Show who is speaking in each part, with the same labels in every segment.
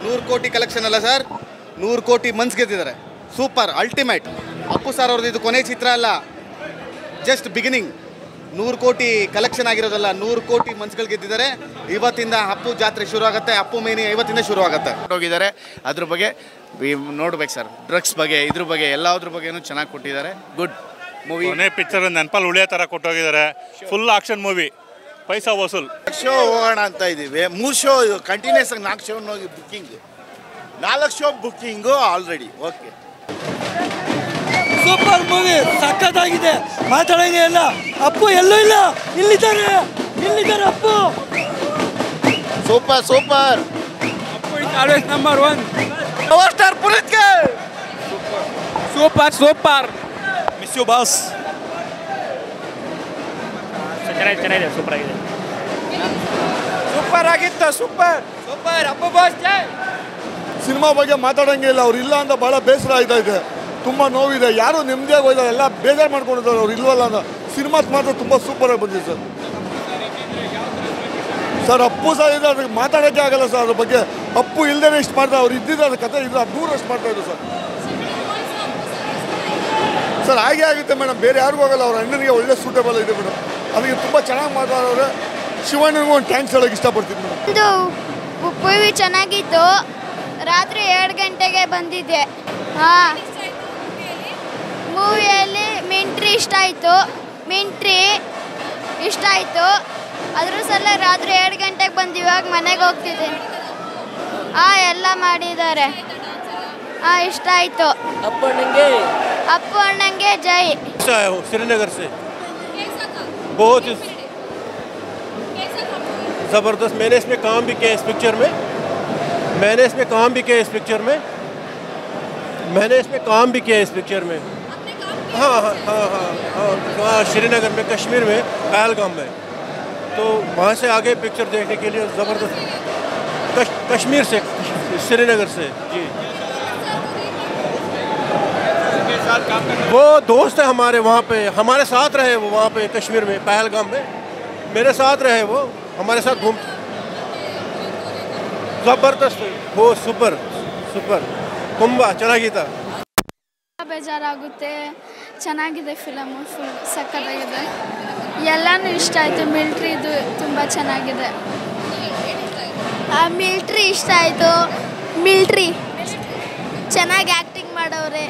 Speaker 1: ನೂರು ಕೋಟಿ ಕಲೆಕ್ಷನ್ ಅಲ್ಲ ಸರ್ ನೂರು ಕೋಟಿ ಮನ್ಸ್ ಗೆದ್ದಿದ್ದಾರೆ ಸೂಪರ್ ಅಲ್ಟಿಮೇಟ್ ಅಪ್ಪು ಸರ್ ಅವ್ರದ್ದು ಇದು ಕೊನೆ ಚಿತ್ರ ಅಲ್ಲ ಜಸ್ಟ್ ಬಿಗಿನಿಂಗ್ ನೂರು ಕೋಟಿ ಕಲೆಕ್ಷನ್ ಆಗಿರೋದಲ್ಲ ನೂರು ಕೋಟಿ ಮನ್ಸ್ಗಳು ಗೆದ್ದಿದ್ದಾರೆ ಇವತ್ತಿಂದ ಅಪ್ಪು ಜಾತ್ರೆ ಶುರು ಆಗುತ್ತೆ ಅಪ್ಪು ಮೇನಿ ಇವತ್ತಿಂದ ಶುರು ಆಗುತ್ತೆ
Speaker 2: ಹೋಗಿದ್ದಾರೆ ಅದ್ರ ಬಗ್ಗೆ ನೋಡ್ಬೇಕು ಸರ್ ಡ್ರಗ್ಸ್ ಬಗ್ಗೆ ಇದ್ರ ಬಗ್ಗೆ ಎಲ್ಲದ್ರ ಬಗ್ಗೆನೂ ಚೆನ್ನಾಗಿ ಕೊಟ್ಟಿದ್ದಾರೆ ಗುಡ್ ಮೂವಿ
Speaker 3: ಕೊನೆ ಪಿಕ್ಚರ್ ನೆನಪಲ್ಲಿ ಉಳಿಯೋ ಥರ ಕೊಟ್ಟೋಗಿದ್ದಾರೆ ಫುಲ್ ಆಕ್ಷನ್ ಮೂವಿ ಪೈಸಾ ವಸೂಲ್
Speaker 4: ಶೋ ಹೋಗೋಣ ಅಂತ ಇದ್ದೀವಿ ಮೂರು ಶೋ ಕಂಟಿನ್ಯೂಸ್ ಆಗಿ ನಾಲ್ಕು ಶೋ ಹೋಗಿ ಬುಕ್ಕಿಂಗ್ ನಾಲ್ಕು show booking already okay
Speaker 5: super movie ಸಖತ್ತಾಗಿದೆ ಮಾತಾಡೋಂಗೆ ಇಲ್ಲ ಅಪ್ಪು ಎಲ್ಲೂ ಇಲ್ಲ ಇಲ್ಲಿದ್ದಾರೆ ಇಲ್ಲಿದ್ದಾರೆ Appu
Speaker 4: super super
Speaker 5: Appu is always number one power star ಪುನೀತ್ಗೆ super super miss you boss
Speaker 6: ಚೆನ್ನಾಗಿದೆ ಚೆನ್ನಾಗಿದೆ ಸೂಪರ್ ಆಗಿದೆ
Speaker 5: ಸೂಪರ್ ಆಗಿತ್ತು ಸೂಪರ್ ಸೂಪರ್ ಅಪ್ಪು ಬಾಸ್ ಜೈ
Speaker 7: ಸಿನಿಮಾ ಬಗ್ಗೆ ಮಾತಾಡೋಂಗೆ ಇಲ್ಲ ಅವ್ರು ಇಲ್ಲ ಅಂತ ಭಾಳ ಬೇಸರ ಆಯ್ತಾ ಇದೆ ತುಂಬ ನೋವಿದೆ ಯಾರು ನೆಮ್ಮದಿಯಾಗಿ ಹೋಯ್ತಾರೆ ಎಲ್ಲ ಬೇಜಾರು ಮಾಡ್ಕೊಂಡಿದ್ದಾರೆ ಅವ್ರು ಇಲ್ವಲ್ಲ ಅಂತ ಸಿನಿಮಾ ಮಾತ್ರ ತುಂಬ ಸೂಪರಾಗಿ ಬಂದಿದೆ ಸರ್ ಸರ್ ಅಪ್ಪು ಸರ್ ಇದೆ ಅದಕ್ಕೆ ಮಾತಾಡೋಕ್ಕೆ ಆಗಲ್ಲ ಸರ್ ಅದ್ರ ಬಗ್ಗೆ ಅಪ್ಪು ಇಲ್ದೇನೆ ಇಷ್ಟು ಮಾಡ್ತಾರೆ ಅವ್ರು ಇದ್ದಿದ್ರೆ ಅದ್ರ ಕತೆ ಇದ್ರೆ ನೂರಷ್ಟು ಮಾಡ್ತಾ ಇದ್ರು ಸರ್ ಸರ್ ಹಾಗೆ ಆಗುತ್ತೆ ಮೇಡಮ್ ಬೇರೆ ಯಾರಿಗೂ ಆಗಲ್ಲ ಅವ್ರ ಅಣ್ಣನಿಗೆ ಒಳ್ಳೆ ಸೂಟೇಬಲ್ ಇದೆ ಮೇಡಮ್ ಅದಕ್ಕೆ ತುಂಬ ಚೆನ್ನಾಗಿ ಮಾತಾಡೋರೆ ಶಿವಣ್ಣನಿಗೂ ಒಂದು ಥ್ಯಾಂಕ್ಸ್ ಹೇಳೋಕೆ ಇಷ್ಟಪಡ್ತೀನಿ ಮೇಡಮ್
Speaker 8: ಇದು ಮೂವಿ ಚೆನ್ನಾಗಿತ್ತು ರಾತ್ರಿ ಎರಡು ಗಂಟೆಗೆ ಬಂದಿದ್ದೆ ಹಾಂ ಮೂವಿಯಲ್ಲಿ ಮಿಂಟ್ರಿ ಇಷ್ಟ ಆಯಿತು ಮಿಂಟ್ರಿ ಇಷ್ಟ ಆಯಿತು ಅದ್ರ ಸಲ ರಾತ್ರಿ ಎರಡು ಗಂಟೆಗೆ ಬಂದು ಇವಾಗ ಮನೆಗೆ ಹೋಗ್ತಿದ್ದೀನಿ ಹಾಂ ಎಲ್ಲ ಮಾಡಿದ್ದಾರೆ ಹಾಂ ಇಷ್ಟ ಆಯಿತು
Speaker 5: ಅಪ್ಪು ಅಣ್ಣಂಗೆ
Speaker 8: ಅಪ್ಪು ಅಣ್ಣಂಗೆ ಜೈ
Speaker 3: श्रीनगर से बहुत ही ज़बरदस्त मैंने इसमें काम भी किया इस पिक्चर में मैंने इसमें काम भी किया इस पिक्चर में मैंने इसमें काम भी किया इस पिक्चर में हाँ हाँ हाँ हाँ हाँ हाँ श्रीनगर में कश्मीर में पहलगाम में तो वहाँ से आगे पिक्चर देखने के लिए ज़बरदस्त कश, कश्मीर से श्रीनगर से जी वो दोस्त है हमारे वहाँ पे हमारे साथ रहे वो वहाँ पे कश्मीर में पहलगाम में मेरे साथ रहे वो हमारे साथ घूम ज़बरदस्त वो सुपर सुपर ತುಂಬ ಚೆನ್ನಾಗಿತ್ತ
Speaker 8: ಬೇಜಾರಾಗುತ್ತೆ ಚೆನ್ನಾಗಿದೆ ಫಿಲಮು ಫುಲ್ ಸಕ್ಕತ್ತಾಗಿದೆ ಎಲ್ಲನೂ ಇಷ್ಟ ಆಯಿತು ಮಿಲ್ಟ್ರಿದು ತುಂಬ ಚೆನ್ನಾಗಿದೆ ಮಿಲ್ಟ್ರಿ ಇಷ್ಟ ಆಯಿತು ಮಿಲ್ಟ್ರಿ ಚೆನ್ನಾಗಿ ಆ್ಯಕ್ಟಿಂಗ್ ಮಾಡವ್ರೆ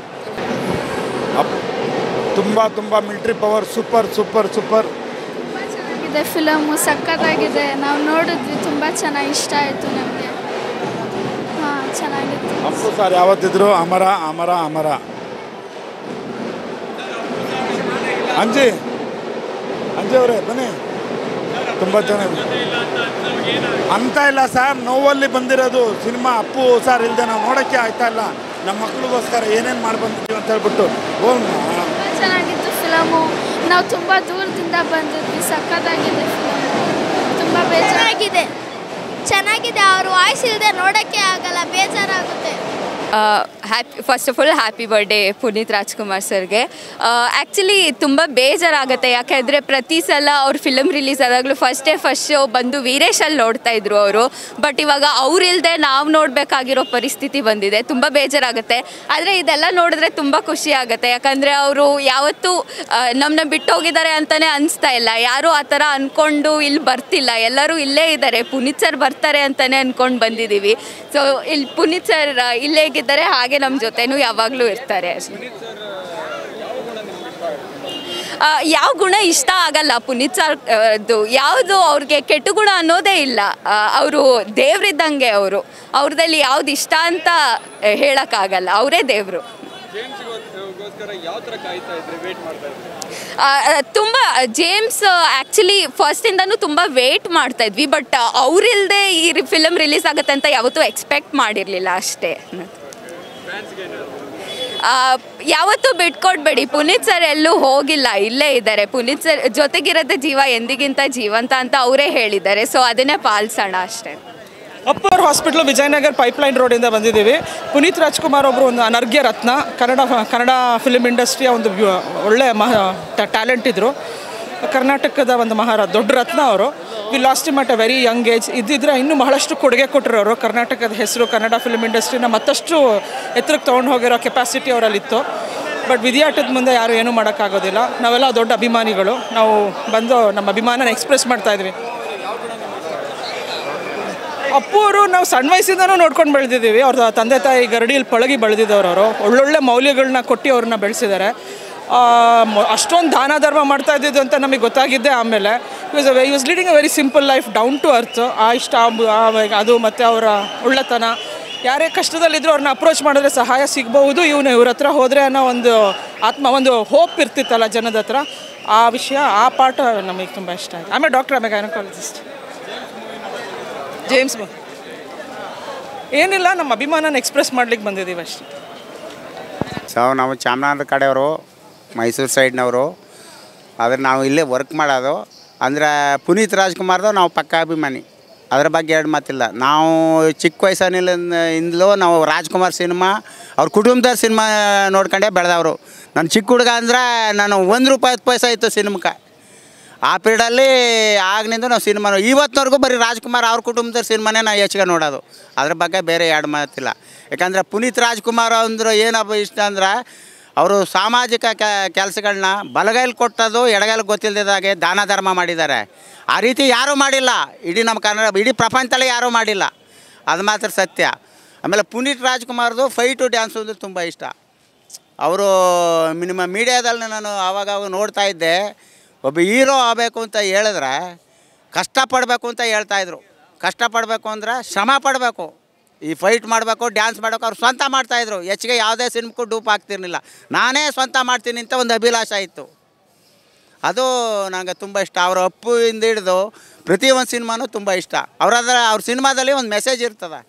Speaker 7: ತುಂಬ ತುಂಬ military power super super super
Speaker 8: ತುಂಬ ಚೆನ್ನಾಗಿದೆ ಫಿಲಮು ಸಕ್ಕತ್ತಾಗಿದೆ ನಾವು ನೋಡಿದ್ವಿ ತುಂಬ ಚೆನ್ನಾಗಿ ಇಷ್ಟ ಆಯಿತು ನಮಗೆ ಹಾಂ ಚೆನ್ನಾಗಿತ್ತು
Speaker 7: ಅಪ್ಪು ಸರ್ ಯಾವತ್ತಿದ್ರು ಅಮರ ಅಮರ ಅಮರ ಅಂಜಿ ಅಂಜಿ ಅವರೇ ಬನ್ನಿ ತುಂಬ ಚೆನ್ನಾಗಿದೆ ಅಂತ ಇಲ್ಲ ಸರ್ ನೋವಲ್ಲಿ ಬಂದಿರೋದು ಸಿನಿಮಾ ಅಪ್ಪು ಸರ್ ಇಲ್ಲದೆ ನಾವು ನೋಡೋಕ್ಕೆ ಆಯ್ತಾ ಇಲ್ಲ ನಮ್ಮ ಮಕ್ಳಿಗೋಸ್ಕರ ಏನೇನು ಮಾಡಿ ಬಂದಿದ್ದೀವಿ ಅಂತ ಹೇಳ್ಬಿಟ್ಟು ಓ
Speaker 8: ತುಂಬ ಚೆನ್ನಾಗಿತ್ತು ಫಿಲಮು ನಾವು ತುಂಬ ದೂರದಿಂದ ಬಂದಿದ್ವಿ ಸಕ್ಕತ್ತಾಗಿದೆ ಫಿಲಮು ತುಂಬ ಬೇಜಾರಾಗಿದೆ ಚೆನ್ನಾಗಿದೆ ಅವ್ರ ವಾಯ್ಸ್ ಇಲ್ಲದೆ ನೋಡೋಕ್ಕೆ ಆಗಲ್ಲ ಬೇಜಾರಾಗುತ್ತೆ
Speaker 9: happy first of all happy birthday Puneeth Rajkumar ಸರ್ಗೆ ಆ್ಯಕ್ಚುಲಿ ತುಂಬ ಬೇಜಾರಾಗುತ್ತೆ ಯಾಕೆಂದರೆ ಪ್ರತಿ ಸಲ ಅವ್ರ ಫಿಲಮ್ ರಿಲೀಸ್ ಆದಾಗಲೂ ಫಸ್ಟ್ ಡೇ ಫಸ್ಟ್ ಶೋ ಬಂದು ವೀರೇಶಲ್ಲಿ ನೋಡ್ತಾ ಇದ್ರು ಅವರು ಬಟ್ ಇವಾಗ ಅವ್ರಿಲ್ದೆ ನಾವು ನೋಡಬೇಕಾಗಿರೋ ಪರಿಸ್ಥಿತಿ ಬಂದಿದೆ ತುಂಬ ಬೇಜಾರಾಗುತ್ತೆ ಆದರೆ ಇದೆಲ್ಲ ನೋಡಿದ್ರೆ ತುಂಬ ಖುಷಿ ಆಗುತ್ತೆ ಯಾಕಂದರೆ ಅವರು ಯಾವತ್ತೂ ನಮ್ಮನ್ನ ಬಿಟ್ಟು ಹೋಗಿದ್ದಾರೆ ಅಂತಲೇ ಅನಿಸ್ತಾ ಇಲ್ಲ ಯಾರೂ ಆ ಥರ ಅಂದ್ಕೊಂಡು ಇಲ್ಲಿ ಬರ್ತಿಲ್ಲ ಎಲ್ಲರೂ ಇಲ್ಲೇ ಇದ್ದಾರೆ ಪುನೀತ್ ಸರ್ ಬರ್ತಾರೆ ಅಂತಲೇ ಅಂದ್ಕೊಂಡು ಬಂದಿದ್ದೀವಿ ಸೊ ಇಲ್ಲಿ ಪುನೀತ್ ಸರ್ ಇಲ್ಲೇ ಹೇಗಿದ್ದಾರೆ ಹಾಗೆ ನಮ್ಮ ಜೊತೆನೂ ಯಾವಾಗಲೂ ಇರ್ತಾರೆ ಅಷ್ಟೇ ಆ, ಯಾವ ಗುಣ ಇಷ್ಟ ಆಗಲ್ಲ ಪುನೀತ್ ಸರ್ ಅದು ಯಾವುದು ಅವ್ರಿಗೆ ಕೆಟ್ಟ ಗುಣ ಅನ್ನೋದೇ ಇಲ್ಲ ಅವರು ದೇವ್ರಿದ್ದಂಗೆ ಅವರು ಅವ್ರದಲ್ಲಿ ಯಾವ್ದು ಇಷ್ಟ ಅಂತ ಹೇಳೋಕ್ಕಾಗಲ್ಲ ಅವರೇ ದೇವರು ತುಂಬ ಜೇಮ್ಸ್ ಆ್ಯಕ್ಚುಲಿ ಫಸ್ಟಿಂದನೂ ತುಂಬ ವೇಟ್ ಮಾಡ್ತಾ ಇದ್ವಿ ಬಟ್ ಅವರಿಲ್ಲದೆ ಈ ಫಿಲಮ್ ರಿಲೀಸ್ ಆಗುತ್ತೆ ಅಂತ ಯಾವತ್ತೂ ಎಕ್ಸ್ಪೆಕ್ಟ್ ಮಾಡಿರಲಿಲ್ಲ ಅಷ್ಟೇ ಆ, ಯಾವತ್ತೂ ಬಿಟ್ಕೊಡ್ಬೇಡಿ ಪುನೀತ್ ಸರ್ ಎಲ್ಲೂ ಹೋಗಿಲ್ಲ ಇಲ್ಲೇ ಇದ್ದಾರೆ ಪುನೀತ್ ಸರ್ ಜೊತೆಗಿರತ್ತೆ ಜೀವ ಎಂದಿಗಿಂತ ಜೀವಂತ ಅಂತ ಅವರೇ ಹೇಳಿದ್ದಾರೆ ಸೊ ಅದನ್ನೇ ಪಾಲಿಸೋಣ ಅಷ್ಟೇ
Speaker 5: ಅಪ್ಪರ್ ಹಾಸ್ಪಿಟ್ಲು ವಿಜಯನಗರ್ ಪೈಪ್ಲೈನ್ ರೋಡಿಂದ ಬಂದಿದ್ದೀವಿ ಪುನೀತ್ ರಾಜ್ಕುಮಾರ್ ಒಬ್ಬರು ಒಂದು ಅನರ್ಘ್ಯ ರತ್ನ ಕನ್ನಡ ಕನ್ನಡ ಫಿಲ್ಮ್ ಇಂಡಸ್ಟ್ರಿಯ ಒಂದು ವ್ಯೂ- ಒಳ್ಳೆ ಮಹ ಟ್ಯಾಲೆಂಟ್ ಇದ್ದರು ಕರ್ನಾಟಕದ ಒಂದು ಮಹಾರ ದೊಡ್ಡ ರತ್ನ ಅವರು we lost him at a very young age ಇದ್ದಿದ್ರೆ ಇನ್ನೂ ಬಹಳಷ್ಟು ಕೊಡುಗೆ ಕೊಟ್ಟಿರೋರು ಕರ್ನಾಟಕದ ಹೆಸರು ಕನ್ನಡ ಫಿಲ್ಮ್ ಇಂಡಸ್ಟ್ರಿನ ಮತ್ತಷ್ಟು ಎತ್ತರಕ್ಕೆ ತೊಗೊಂಡು ಹೋಗಿರೋ ಕೆಪಾಸಿಟಿ ಅವರಲ್ಲಿತ್ತು ಬಟ್ ವಿಧಿಯಾಟದ ಮುಂದೆ ಯಾರು ಏನೂ ಮಾಡೋಕ್ಕಾಗೋದಿಲ್ಲ ನಾವೆಲ್ಲ ದೊಡ್ಡ ಅಭಿಮಾನಿಗಳು ನಾವು ಬಂದು ನಮ್ಮ ಅಭಿಮಾನನ ಎಕ್ಸ್ಪ್ರೆಸ್ ಮಾಡ್ತಾ ಇದ್ವಿ ಅಪ್ಪು ಅವರು ನಾವು ಸಣ್ಣ ವಯಸ್ಸಿಂದನೂ ನೋಡ್ಕೊಂಡು ಬೆಳೆದಿದ್ದೀವಿ ಅವ್ರ ತಂದೆ ತಾಯಿ ಗರಡಿಯಲ್ಲಿ ಪಳಗಿ ಬೆಳೆದಿದ್ದವ್ರು ಅವರು ಒಳ್ಳೊಳ್ಳೆ ಮೌಲ್ಯಗಳನ್ನ ಕೊಟ್ಟು ಅವ್ರನ್ನ ಬೆಳೆಸಿದ್ದಾರೆ ಅಷ್ಟೊಂದು ದಾನ ಧರ್ಮ ಮಾಡ್ತಾ ಇದ್ದಿದ್ದು ಅಂತ ನಮಗೆ ಗೊತ್ತಾಗಿದ್ದೆ ಆಮೇಲೆ was a was leading a very simple life down to earth ಆ ಇಷ್ಟ ಆ- ಆ- ಅದು ಮತ್ತು ಅವರ ಒಳ್ಳೆತನ ಯಾರೇ ಕಷ್ಟದಲ್ಲಿದ್ದರೂ ಅವ್ರನ್ನ ಅಪ್ರೋಚ್ ಮಾಡಿದ್ರೆ ಸಹಾಯ ಸಿಗ್ಬಹುದು ಇವನು ಇವ್ರ ಹತ್ರ ಹೋದರೆ ಅನ್ನೋ ಒಂದು ಆತ್ಮ ಒಂದು ಹೋಪ್ ಇರ್ತಿತ್ತಲ್ಲ ಜನದ ಹತ್ರ ಆ ವಿಷಯ ಆ ಪಾಠ ನಮಗೆ ತುಂಬ ಇಷ್ಟ ಆಯಿತು ಆಮೇಲೆ ಡಾಕ್ಟರ್ ಆಮೇಲೆ ಗೈನಕಾಲಜಿಸ್ಟ್ ಜೇಮ್ಸ್ ಬ ಏನಿಲ್ಲ ನಮ್ಮ ಅಭಿಮಾನನ ಎಕ್ಸ್ಪ್ರೆಸ್ ಮಾಡ್ಲಿಕ್ಕೆ ಬಂದಿದ್ದೀವಿ ಅಷ್ಟೇ
Speaker 10: ಸೊ ನಾವು ಚಾಮರಾಜನಗರ ಕಡೆಯವರು ಮೈಸೂರು ಸೈಡ್ನವರು ಆದರೆ ನಾವು ಇಲ್ಲೇ ವರ್ಕ್ ಮಾಡೋದು ಅಂದರೆ ಪುನೀತ್ ರಾಜ್ಕುಮಾರ್ದು ನಾವು ಪಕ್ಕ ಅಭಿಮಾನಿ ಅದ್ರ ಬಗ್ಗೆ ಎರಡು ಮಾತಿಲ್ಲ ನಾವು ಚಿಕ್ಕ ವಯಸ್ಸಿನಿಂದಲೂ ನಾವು ರಾಜ್ಕುಮಾರ್ ಸಿನಿಮಾ ಅವ್ರ ಕುಟುಂಬದವ್ರ ಸಿನಿಮಾ ನೋಡ್ಕೊಂಡೇ ಬೆಳೆದವರು ನಾನು ಚಿಕ್ಕ ಹುಡುಗ ಅಂದರೆ ನಾನು ಒಂದು ರೂಪಾಯಿ ಹತ್ತು ಪೈಸೆ ಇತ್ತು ಸಿನಿಮಾಕ್ಕೆ ಆ ಪೀರಿಯಡಲ್ಲಿ ಆಗ್ನಿಂದ ನಾವು ಸಿನಿಮಾ ಇವತ್ತಿನವರೆಗೂ ಬರೀ ರಾಜ್ಕುಮಾರ್ ಅವ್ರ ಕುಟುಂಬದ ಸಿನಿಮಾನೇ ನಾವು ಹೆಚ್ಚಿಗೆ ನೋಡೋದು ಅದ್ರ ಬಗ್ಗೆ ಬೇರೆ ಎರಡು ಮಾತಿಲ್ಲ ಯಾಕಂದರೆ ಪುನೀತ್ ರಾಜ್ಕುಮಾರ್ ಅಂದ್ರೆ ಏನಪ್ಪ ಇಷ್ಟ ಅಂದ್ರೆ ಅವರು ಸಾಮಾಜಿಕ ಕೆಲಸಗಳನ್ನ ಬಲಗೈಲಿ ಕೊಟ್ಟದು ಎಡಗೈಲಿ ಗೊತ್ತಿಲ್ಲದಾಗೆ ದಾನ ಧರ್ಮ ಮಾಡಿದ್ದಾರೆ ಆ ರೀತಿ ಯಾರೂ ಮಾಡಿಲ್ಲ ಇಡೀ ನಮ್ಮ ಕನ್ನಡ ಇಡೀ ಪ್ರಪಂಚದಲ್ಲೇ ಯಾರೂ ಮಾಡಿಲ್ಲ ಅದು ಮಾತ್ರ ಸತ್ಯ ಆಮೇಲೆ ಪುನೀತ್ ರಾಜ್ಕುಮಾರ್ದು ಫೈಟು ಡ್ಯಾನ್ಸು ಅಂದ್ರೆ ತುಂಬ ಇಷ್ಟ ಅವರು ನಿಮ್ಮ ಮೀಡಿಯಾದಲ್ಲಿ ನಾನು ಆವಾಗ ನೋಡ್ತಾ ಇದ್ದೆ ಒಬ್ಬ ಹೀರೋ ಆಗಬೇಕು ಅಂತ ಹೇಳಿದ್ರೆ ಕಷ್ಟಪಡಬೇಕು ಅಂತ ಹೇಳ್ತಾಯಿದ್ರು ಕಷ್ಟಪಡಬೇಕು ಅಂದ್ರೆ ಶ್ರಮ ಪಡಬೇಕು ಈ ಫೈಟ್ ಮಾಡಬೇಕು ಡ್ಯಾನ್ಸ್ ಮಾಡಬೇಕು ಅವ್ರು ಸ್ವಂತ ಮಾಡ್ತಾಯಿದ್ರು ಹೆಚ್ಚಿಗೆ ಯಾವುದೇ ಸಿನಿಮಾಕ್ಕೂ ಡೂಪ್ ಆಗ್ತಿರ್ಲಿಲ್ಲ ನಾನೇ ಸ್ವಂತ ಮಾಡ್ತೀನಿ ಅಂತ ಒಂದು ಅಭಿಲಾಷ ಇತ್ತು ಅದು ನನಗೆ ತುಂಬ ಇಷ್ಟ ಅವರ ಅಪ್ಪುವಿಂದ ಹಿಡಿದು ಪ್ರತಿಯೊಂದು ಸಿನಿಮಾನೂ ತುಂಬ ಇಷ್ಟ ಅವರದ್ರ ಅವ್ರ ಸಿನಿಮಾದಲ್ಲಿ ಒಂದು ಮೆಸೇಜ್ ಇರ್ತದೆ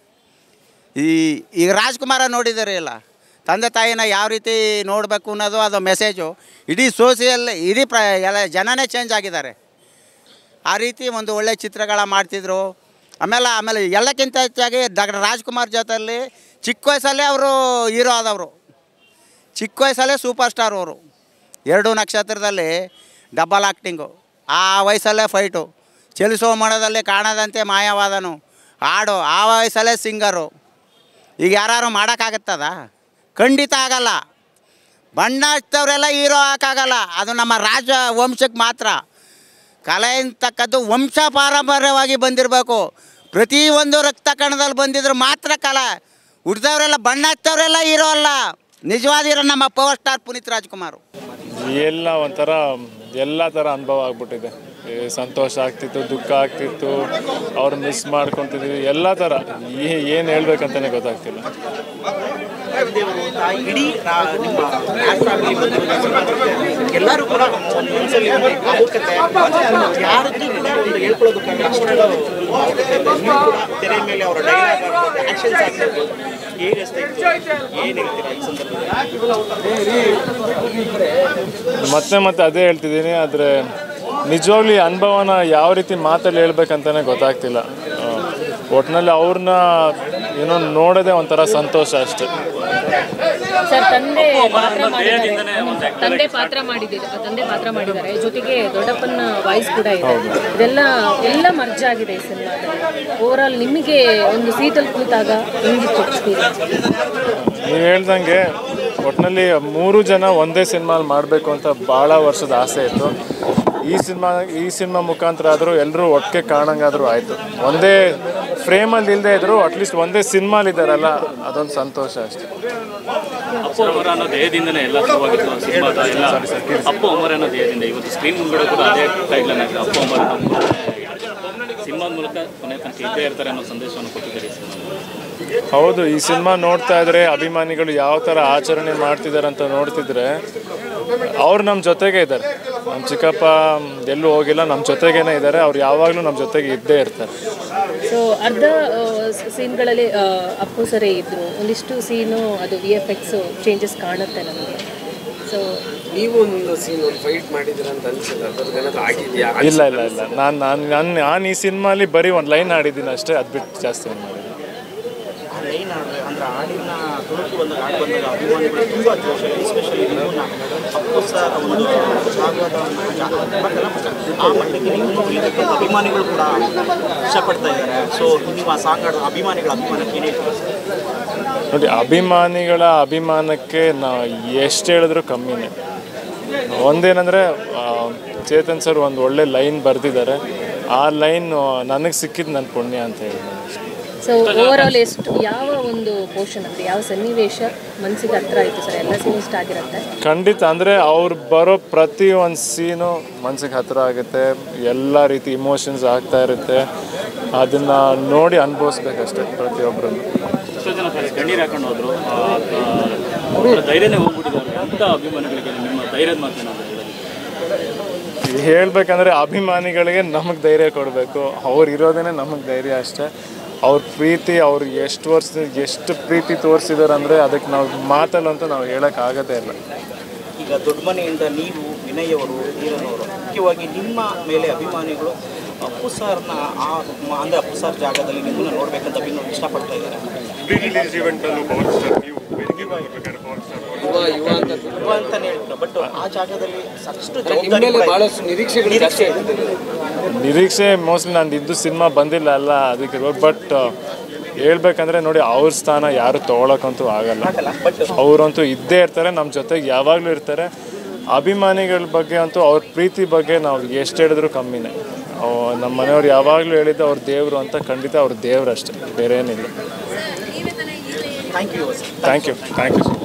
Speaker 10: ಈ ಈಗ ರಾಜ್ಕುಮಾರ ನೋಡಿದರೆ ಇಲ್ಲ ತಂದೆ ತಾಯಿನ ಯಾವ ರೀತಿ ನೋಡಬೇಕು ಅನ್ನೋದು ಅದು ಮೆಸೇಜು ಇಡೀ ಸೋಸಿಯಲ್ ಇಡೀ ಪ್ರ ಎಲ್ಲ ಜನನೇ ಚೇಂಜ್ ಆಗಿದ್ದಾರೆ ಆ ರೀತಿ ಒಂದು ಒಳ್ಳೆ ಚಿತ್ರಗಳ ಮಾಡ್ತಿದ್ರು ಆಮೇಲೆ ಆಮೇಲೆ ಎಲ್ಲಕ್ಕಿಂತ ಹೆಚ್ಚಾಗಿ ಡಾಕ್ಟರ್ ರಾಜ್ಕುಮಾರ್ ಜೊತೆಯಲ್ಲಿ ಚಿಕ್ಕ ವಯಸ್ಸಲ್ಲೇ ಅವರು ಹೀರೋ ಆದವರು ಚಿಕ್ಕ ವಯಸ್ಸಲ್ಲೇ ಸೂಪರ್ ಸ್ಟಾರ್ ಅವರು ಎರಡು ನಕ್ಷತ್ರದಲ್ಲಿ ಡಬಲ್ ಆ್ಯಕ್ಟಿಂಗು ಆ ವಯಸ್ಸಲ್ಲೇ ಫೈಟು ಚಲಿಸೋ ಮಣದಲ್ಲಿ ಕಾಣದಂತೆ ಮಾಯವಾದನು ಹಾಡು ಆ ವಯಸ್ಸಲ್ಲೇ ಸಿಂಗರು ಈಗ ಯಾರು ಮಾಡೋಕ್ಕಾಗತ್ತದ ಖಂಡಿತ ಆಗಲ್ಲ ಬಣ್ಣ ಹಚ್ತವ್ರೆಲ್ಲ ಹೀರೋ ಹಾಕಾಗಲ್ಲ ಅದು ನಮ್ಮ ರಾಜ ವಂಶಕ್ಕೆ ಮಾತ್ರ ಕಲೆ ಅಂತಕ್ಕದ್ದು ವಂಶ ಪಾರಂಪರ್ಯವಾಗಿ ಬಂದಿರಬೇಕು ಪ್ರತಿಯೊಂದು ರಕ್ತ ಕಣದಲ್ಲಿ ಬಂದಿದ್ರೆ ಮಾತ್ರ ಕಲೆ ಹುಡ್ದವರೆಲ್ಲ ಬಣ್ಣ ಹಚ್ಚವ್ರೆಲ್ಲ ಹೀರೋ ಅಲ್ಲ ನಿಜವಾದ ಹೀರೋ ನಮ್ಮ ಪವರ್ ಸ್ಟಾರ್ ಪುನೀತ್ ರಾಜ್ಕುಮಾರ್
Speaker 11: ಎಲ್ಲ ಒಂಥರ ಎಲ್ಲ ಥರ ಅನುಭವ ಆಗ್ಬಿಟ್ಟಿದೆ ಈ ಸಂತೋಷ ಆಗ್ತಿತ್ತು ದುಃಖ ಆಗ್ತಿತ್ತು ಅವ್ರು ಮಿಸ್ ಮಾಡ್ಕೊತಿದ್ವಿ ಎಲ್ಲ ಥರ ಏನು ಹೇಳ್ಬೇಕಂತಲೇ ಗೊತ್ತಾಗ್ತಿಲ್ಲ
Speaker 12: ಇಡೀ ರಾ- ನಿಮ್ಮ ಫ್ಯಾಮಿಲಿ ಎಲ್ಲರೂ ಕೂಡ ಒಂದು ಮನಸ್ಸಲ್ಲಿ ಒಂದು ಭಾವುಕತೆ ಯಾರದ್ದು ಕೂಡ ಒಂದು ಹೇಳ್ಕೊಳ್ಳೋದಕ್ಕಾಗಲ್ಲ ಅಷ್ಟೆಲ್ಲ ಒಂದು ಭಾವುಕತೆ ಇದೆ. ನೀವು ಕೂಡ ತೆರೆ ಮೇಲೆ ಅವರ ಡೈಲಾಗ್ ಆಗ್ಬೋದು ಆಕ್ಷನ್ಸ್ ಆಗ್ಬೋದು ಹೇಗೆ ಅನಿಸ್ತಾ ಇತ್ತು ಏನು ಹೇಳ್ತೀರಾ ಈ ಸಂದರ್ಭದಲ್ಲಿ
Speaker 11: ಮತ್ತೆ ಮತ್ತೆ ಅದೇ ಹೇಳ್ತಿದ್ದೀನಿ ಆದರೆ ನಿಜವಾಗ್ಲೂ ಈ ಅನುಭವನ ಯಾವ ರೀತಿ ಮಾತಲ್ಲಿ ಹೇಳ್ಬೇಕಂತಲೇ ಗೊತ್ತಾಗ್ತಿಲ್ಲ ಆ, ಒಟ್ನಲ್ಲಿ ಅವ್ರನ್ನ ಏನೋ ನೋಡೋದೇ ಒಂಥರ ಸಂತೋಷ ಅಷ್ಟೆ
Speaker 13: ಸರ್ ತಂದೆ ಪಾತ್ರ ಮಾಡಿದ್ದಾರೆ ತಂದೆ ಪಾತ್ರ ಮಾಡಿದ್ದಾರೆ ತಂದೆ ಪಾತ್ರ ಮಾಡಿದ್ದಾರೆ ಜೊತೆಗೆ ದೊಡ್ಡಪ್ಪನ ವಾಯ್ಸ್ ಕೂಡ ಇದೆ ಇದೆಲ್ಲ ಎಲ್ಲ ಮರ್ಜ್ ಆಗಿದೆ ಈ ಸಿನಿಮಾದಲ್ಲಿ ಓವರ್ ಆಲ್ ನಿಮಗೆ ಒಂದು ಸೀಟಲ್ಲಿ ಕೂತಾಗ ಹೆಂಗಿತ್ತು ಎಕ್ಸ್ಪೀರಿಯನ್ಸ್
Speaker 11: ನೀವು ಹೇಳ್ದಂಗೆ ಒಟ್ಟಿನಲ್ಲಿ ಮೂರು ಜನ ಒಂದೇ ಸಿನಿಮಾಲಿ ಮಾಡಬೇಕು ಅಂತ ಭಾಳ ವರ್ಷದ ಆಸೆ ಇತ್ತು ಈ ಸಿನಿಮಾ ಈ ಸಿನಿಮಾ ಮುಖಾಂತರ ಆದರೂ ಎಲ್ಲರೂ ಒಟ್ಟಿಗೆ ಕಾಣಂಗಾದರೂ ಆಯಿತು ಒಂದೇ ಫ್ರೇಮಲ್ಲಿ ಇಲ್ಲದೆ ಇದ್ರು ಅಟ್ಲೀಸ್ಟ್ ಒಂದೇ ಸಿನಿಮಾಲಿ ಇದ್ದಾರಲ್ಲ ಅದೊಂದು ಸಂತೋಷ ಅಷ್ಟೇ
Speaker 14: ಅಪ್ಪು ಅಮರ ಅನ್ನೋ ದೇಹದಿಂದನೇ ಎಲ್ಲ ಶುರುವಾಗಿತ್ತು ಸಿನಿಮಾದ ಎಲ್ಲ ಅಪ್ಪು ಅಮರ ಅನ್ನೋ ದೇಹದಿಂದ ಇವತ್ತು ಸ್ಕ್ರೀನ್ ಮುಂದೆ ಕೂಡ ಅದೇ ಟೈಟ್ಲನ್ನ ಇದೆ ಅಪ್ಪು ಅಮರ ಸಿನಿಮಾದ ಮೂಲಕ ಕೊನೆ ತನಕ ಇದ್ದೇ ಇರ್ತಾರೆ ಅನ್ನೋ ಸಂದೇಶವನ್ನು ಕೊಟ್ಟಿದ್ದಾರೆ ಈ ಸಿನಿಮಾ
Speaker 11: ಹೌದು ಈ ಸಿನಿಮಾ ನೋಡ್ತಾ ಇದ್ರೆ ಅಭಿಮಾನಿಗಳು ಯಾವ ಥರ ಆಚರಣೆ ಮಾಡ್ತಿದ್ದಾರೆ ಅಂತ ನೋಡ್ತಿದ್ರೆ ಅವ್ರು ನಮ್ಮ ಜೊತೆಗೆ ಇದ್ದಾರೆ ನಮ್ಮ ಚಿಕ್ಕಪ್ಪ ಎಲ್ಲೂ ಹೋಗಿಲ್ಲ ನಮ್ಮ ಜೊತೆಗೇನೆ ಇದ್ದಾರೆ ಅವ್ರು ಯಾವಾಗಲೂ ನಮ್ಮ ಜೊತೆಗೆ ಇದ್ದೇ ಇರ್ತಾರೆ
Speaker 13: ಸೊ ಅರ್ಧ ಸೀನ್ಗಳಲ್ಲಿ ಅಪ್ಪು ಸರೇ ಇದ್ರು ಒಂದಿಷ್ಟು ಸೀನು ಅದು ವಿ ಎಫ್ ಎಕ್ಸ್ ಚೇಂಜಸ್ ಕಾಣುತ್ತೆ ನಮಗೆ ಸೊ
Speaker 15: ನೀವು ಒಂದು ಸೀನ್ ಒಂದು ಫೈಟ್ ಮಾಡಿದ್ದೀರ ಅಂತ ಅನ್ಸುತ್ತೆ ಅದ್ರದ್ದು ಏನಾದ್ರು ಆಗಿದೆಯಾ
Speaker 11: ಇಲ್ಲ ಇಲ್ಲ ಇಲ್ಲ ನಾನು ನಾನು ನಾನು ನಾನು ಈ ಸಿನಿಮಾಲಿ ಬರೀ ಒಂದು ಲೈನ್ ಆಡಿದ್ದೀನಿ ಅಷ್ಟೇ ಅದು ಬಿಟ್ಟು ಜಾಸ್ತಿ ಏನು ಮಾಡಿಲ್ಲ
Speaker 12: ಲೈನ್ ಅಂದ್ರೆ ಹಾಡಿನ ತುಣುಕು ಬಂದಾಗ ಹಾಡು ಬಂದಾಗ ಅಭಿಮಾನಿಗಳು ತುಂಬ ಜೋಶ ಎಸ್ಪೆಷಲಿ ನಿಮ್ಮನ್ನ ಅಪ್ಪು ಸರ್ ಒಂದು ಜಾಗದ ಆ ಮಟ್ಟಿಗೆ ನೀವು ಇದಕ್ಕೆ ಅಭಿಮಾನಿಗಳು ಕೂಡ ಇಷ್ಟಪಡ್ತಾ ಇದ್ದಾರೆ ಸೊ ನಿಮ್ಮ ಸಾಂಗ್ ಹಾಡು ಅಭಿಮಾನಿಗಳ ಅಭಿಮಾನಕ್ಕೆ ಏನೇ
Speaker 11: ನೋಡಿ ಅಭಿಮಾನಿಗಳ ಅಭಿಮಾನಕ್ಕೆ ನಾವು ಎಷ್ಟು ಹೇಳಿದ್ರು ಕಮ್ಮಿನೇ ಒಂದೇನಂದರೆ ಚೇತನ್ ಸರ್ ಒಂದು ಒಳ್ಳೆ ಲೈನ್ ಬರೆದಿದ್ದಾರೆ ಆ ಲೈನ್ ನನಗೆ ಸಿಕ್ಕಿದ್ದು ನನ್ನ ಪುಣ್ಯ ಅಂತ ಹೇಳಿ
Speaker 13: ಸೊ ಓವರ್ ಆಲ್ ಎಷ್ಟು ಯಾವ ಒಂದು ಪೋರ್ಷನ್ ಅಂದರೆ ಯಾವ ಸನ್ನಿವೇಶ ಮನಸ್ಸಿಗೆ ಹತ್ರ ಆಯಿತು ಸರ್ ಎಲ್ಲ ಸೀನ್ ಇಷ್ಟ ಆಗಿರುತ್ತೆ
Speaker 11: ಖಂಡಿತ ಅಂದರೆ ಅವ್ರು ಬರೋ ಪ್ರತಿ ಒಂದು ಸೀನು ಮನ್ಸಿಗೆ ಹತ್ತಿರ ಆಗುತ್ತೆ ಎಲ್ಲ ರೀತಿ ಇಮೋಷನ್ಸ್ ಆಗ್ತಾ ಇರುತ್ತೆ ಅದನ್ನು ನೋಡಿ ಅನುಭವಿಸ್ಬೇಕಷ್ಟೆ ಪ್ರತಿಯೊಬ್ಬರನ್ನು
Speaker 14: ಎಷ್ಟೋ ಜನ ಕಣ್ಣೀರು ಹಾಕೊಂಡು ಹೋದ್ರು ಆ, ಆ, ಅವ್ರ ಧೈರ್ಯನೇ ಹೋಗ್ಬಿಟ್ಟಿದ್ದಾರೆ ಅಂತ ಅಭಿಮಾನಿಗಳಿಗೆ ನಿಮ್ಮ ಧೈರ್ಯದ ಮಾತೇನಾದ್ರು ಹೇಳೋದು
Speaker 11: ಹೇಳ್ಬೇಕಂದ್ರೆ ಅಭಿಮಾನಿಗಳಿಗೆ ನಮಗೆ ಧೈರ್ಯ ಕೊಡಬೇಕು ಅವ್ರು ಇರೋದೇ ನಮಗೆ ಧೈರ್ಯ ಅಷ್ಟೇ ಅವ್ರ ಪ್ರೀತಿ ಅವ್ರು ಎಷ್ಟು ವರ್ಷ ಎಷ್ಟು ಪ್ರೀತಿ ತೋರಿಸಿದಾರೆ ಅಂದರೆ ಅದಕ್ಕೆ ನಾವು ಮಾತಲ್ಲಂತೂ ನಾವು ಹೇಳೋಕ್ಕಾಗೋದೇ ಇಲ್ಲ
Speaker 12: ಈಗ ದೊಡ್ಡ ಮನೆಯಿಂದ ನೀವು ವಿನಯ್ ಅವರು ನೀರನ್ ಅವರು ಮುಖ್ಯವಾಗಿ ನಿಮ್ಮ ಮೇಲೆ ಅಭಿಮಾನಿಗಳು ಅಪ್ಪು ಸರ್ನ ಆ ಮ- ಅಂದ್ರೆ ಅಪ್ಪು ಸರ್ ಜಾಗದಲ್ಲಿ ನಿಮ್ಮನ್ನ ನೋಡ್ಬೇಕಂತ ಅಭಿನವ್ ಇಷ್ಟಪಡ್ತಾ ಇದ್ದಾರೆ ಯುವ ಅಂತಾನೆ ಹೇಳ್ತಾರೆ ಬಟ್ ಆ ಜಾಗದಲ್ಲಿ ಸಾಕಷ್ಟು ಜವಾಬ್ದಾರಿ ಕೂಡ ಇದೆ.
Speaker 15: ಬಹಳಷ್ಟು ನಿರೀಕ್ಷೆಗಳು ಜಾಸ್ತಿ ಆಗ್ತಿದೆ
Speaker 11: ನಿರೀಕ್ಷೆ ಮೋಸ್ಟ್ಲಿ ನಾನು ಇದ್ದು ಸಿನಿಮಾ ಬಂದಿಲ್ಲ ಅಲ್ಲ ಅದಕ್ಕೆ ಬಟ್ ಹೇಳ್ಬೇಕಂದ್ರೆ ನೋಡಿ ಅವ್ರ ಸ್ಥಾನ ಯಾರು ತೊಗೊಳಕ್ಕಂತೂ ಆಗಲ್ಲ ಅವರಂತೂ ಇದ್ದೇ ಇರ್ತಾರೆ ನಮ್ಮ ಜೊತೆಗೆ ಯಾವಾಗಲೂ ಇರ್ತಾರೆ ಅಭಿಮಾನಿಗಳ ಬಗ್ಗೆ ಅಂತೂ ಅವ್ರ ಪ್ರೀತಿ ಬಗ್ಗೆ ನಾವು ಎಷ್ಟು ಹೇಳಿದ್ರು ಕಮ್ಮಿನೇ ಅವ್- ನಮ್ಮ ಮನೆಯವ್ರು ಯಾವಾಗಲೂ ಹೇಳಿದ್ದು ಅವ್ರ ದೇವರು ಅಂತ ಖಂಡಿತ ಅವ್ರ ದೇವ್ರು ಅಷ್ಟೇ ಬೇರೆ ಏನಿಲ್ಲ
Speaker 12: thank you
Speaker 11: thank you thank you